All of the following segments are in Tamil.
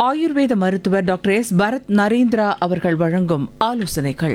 ஆயுர்வேத மருத்துவர் டாக்டர் எஸ் பரத் நரேந்திரா அவர்கள் வழங்கும் ஆலோசனைகள்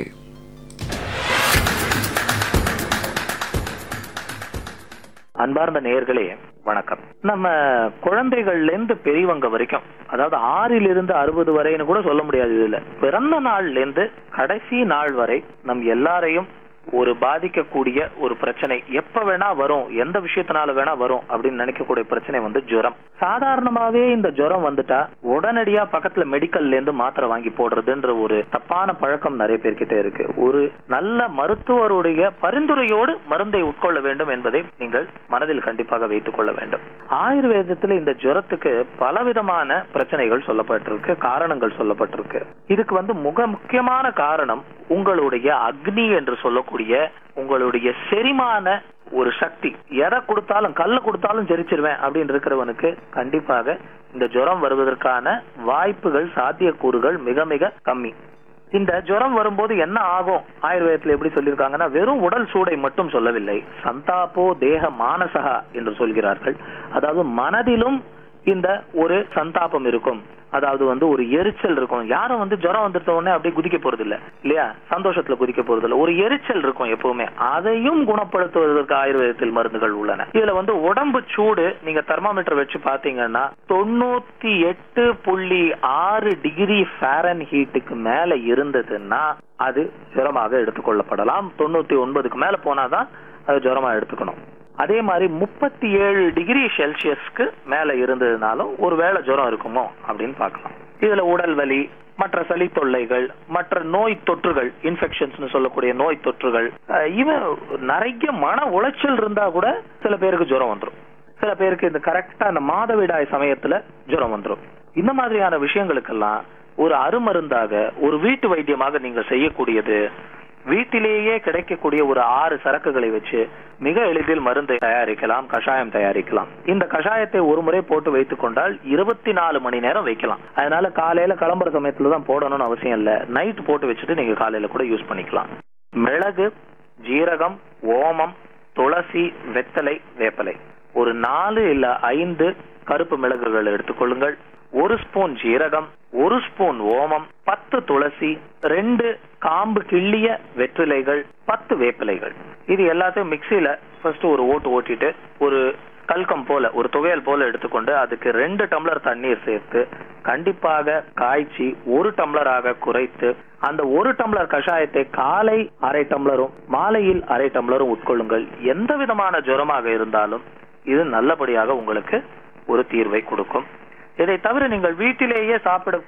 அன்பார்ந்த நேயர்களே வணக்கம் நம்ம குழந்தைகள்ல இருந்து பெரியவங்க வரைக்கும் அதாவது ஆறிலிருந்து அறுபது வரைன்னு கூட சொல்ல முடியாது இதுல பிறந்த நாள்ல இருந்து கடைசி நாள் வரை நம் எல்லாரையும் ஒரு பாதிக்கக்கூடிய ஒரு பிரச்சனை எப்ப வேணா வரும் எந்த விஷயத்தினால வேணா வரும் அப்படின்னு நினைக்கக்கூடிய பிரச்சனை வந்து ஜுரம் சாதாரணமாவே இந்த ஜுரம் வந்துட்டா உடனடியா பக்கத்துல மெடிக்கல்ல இருந்து மாத்திரை வாங்கி போடுறதுன்ற ஒரு தப்பான பழக்கம் நிறைய பேர்கிட்ட இருக்கு ஒரு நல்ல மருத்துவருடைய பரிந்துரையோடு மருந்தை உட்கொள்ள வேண்டும் என்பதை நீங்கள் மனதில் கண்டிப்பாக வைத்துக் கொள்ள வேண்டும் ஆயுர்வேதத்துல இந்த ஜுரத்துக்கு பலவிதமான பிரச்சனைகள் சொல்லப்பட்டிருக்கு காரணங்கள் சொல்லப்பட்டிருக்கு இதுக்கு வந்து முக முக்கியமான காரணம் உங்களுடைய அக்னி என்று சொல்லக்கூடிய உங்களுடைய செரிமான ஒரு சக்தி எதை கொடுத்தாலும் கல்ல கொடுத்தாலும் ஜெரிச்சிருவேன் அப்படின்னு இருக்கிறவனுக்கு கண்டிப்பாக இந்த ஜுரம் வருவதற்கான வாய்ப்புகள் சாத்தியக்கூறுகள் மிக மிக கம்மி இந்த ஜுரம் வரும்போது என்ன ஆகும் ஆயுர்வேதத்துல எப்படி சொல்லியிருக்காங்கன்னா வெறும் உடல் சூடை மட்டும் சொல்லவில்லை சந்தாபோ தேக மானசகா என்று சொல்கிறார்கள் அதாவது மனதிலும் இந்த ஒரு சந்தாபம் இருக்கும் அதாவது வந்து ஒரு எரிச்சல் இருக்கும் யாரும் வந்து ஜுரம் வந்துட்ட உடனே அப்படியே குதிக்க போறது இல்ல இல்லையா சந்தோஷத்துல குதிக்க போறது இல்ல ஒரு எரிச்சல் இருக்கும் எப்பவுமே அதையும் குணப்படுத்துவதற்கு ஆயுர்வேதத்தில் மருந்துகள் உள்ளன இதுல வந்து உடம்பு சூடு நீங்க தெர்மாமீட்டர் வச்சு பாத்தீங்கன்னா தொண்ணூத்தி எட்டு புள்ளி ஆறு டிகிரி ஃபேரன் ஹீட்டுக்கு மேல இருந்ததுன்னா அது ஜுரமாக எடுத்துக்கொள்ளப்படலாம் தொண்ணூத்தி ஒன்பதுக்கு மேல போனாதான் அது ஜுரமா எடுத்துக்கணும் அதே மாதிரி முப்பத்தி ஏழு டிகிரி செல்சியஸ்க்கு மேல இருந்ததுனாலும் ஒருவேளை ஜுரம் இருக்குமோ அப்படின்னு பார்க்கலாம் இதுல உடல் வலி மற்ற சளி தொல்லைகள் மற்ற நோய் தொற்றுகள் இன்ஃபெக்ஷன்ஸ் சொல்லக்கூடிய நோய் தொற்றுகள் அஹ் இவன் நிறைய மன உளைச்சல் இருந்தா கூட சில பேருக்கு ஜுரம் வந்துடும் சில பேருக்கு இந்த கரெக்டா அந்த மாதவிடாய் சமயத்துல ஜுரம் வந்துடும் இந்த மாதிரியான விஷயங்களுக்கெல்லாம் ஒரு அருமருந்தாக ஒரு வீட்டு வைத்தியமாக நீங்கள் செய்யக்கூடியது வீட்டிலேயே கிடைக்கக்கூடிய ஒரு ஆறு சரக்குகளை வச்சு மிக எளிதில் மருந்து தயாரிக்கலாம் கஷாயம் தயாரிக்கலாம் இந்த கஷாயத்தை ஒரு முறை போட்டு வைத்துக் கொண்டால் இருபத்தி நாலு மணி நேரம் வைக்கலாம் அதனால காலையில கிளம்புற சமயத்துல தான் போடணும்னு அவசியம் இல்ல நைட் போட்டு வச்சுட்டு நீங்க காலையில கூட யூஸ் பண்ணிக்கலாம் மிளகு ஜீரகம் ஓமம் துளசி வெத்தலை வேப்பலை ஒரு நாலு இல்ல ஐந்து கருப்பு மிளகுகள் எடுத்துக்கொள்ளுங்கள் ஒரு ஸ்பூன் ஜீரகம் ஒரு ஸ்பூன் ஓமம் பத்து துளசி ரெண்டு காம்பு கிள்ளிய வெற்றிலைகள் பத்து வேப்பிலைகள் இது எல்லாத்தையும் மிக்சியில ஃபர்ஸ்ட் ஒரு ஓட்டு ஓட்டிட்டு ஒரு கல்கம் போல ஒரு துவையல் போல எடுத்துக்கொண்டு அதுக்கு ரெண்டு டம்ளர் தண்ணீர் சேர்த்து கண்டிப்பாக காய்ச்சி ஒரு டம்ளராக குறைத்து அந்த ஒரு டம்ளர் கஷாயத்தை காலை அரை டம்ளரும் மாலையில் அரை டம்ளரும் உட்கொள்ளுங்கள் எந்த விதமான ஜுரமாக இருந்தாலும் இது நல்லபடியாக உங்களுக்கு ஒரு தீர்வை கொடுக்கும் இதை தவிர நீங்கள் வீட்டிலேயே சாப்பிட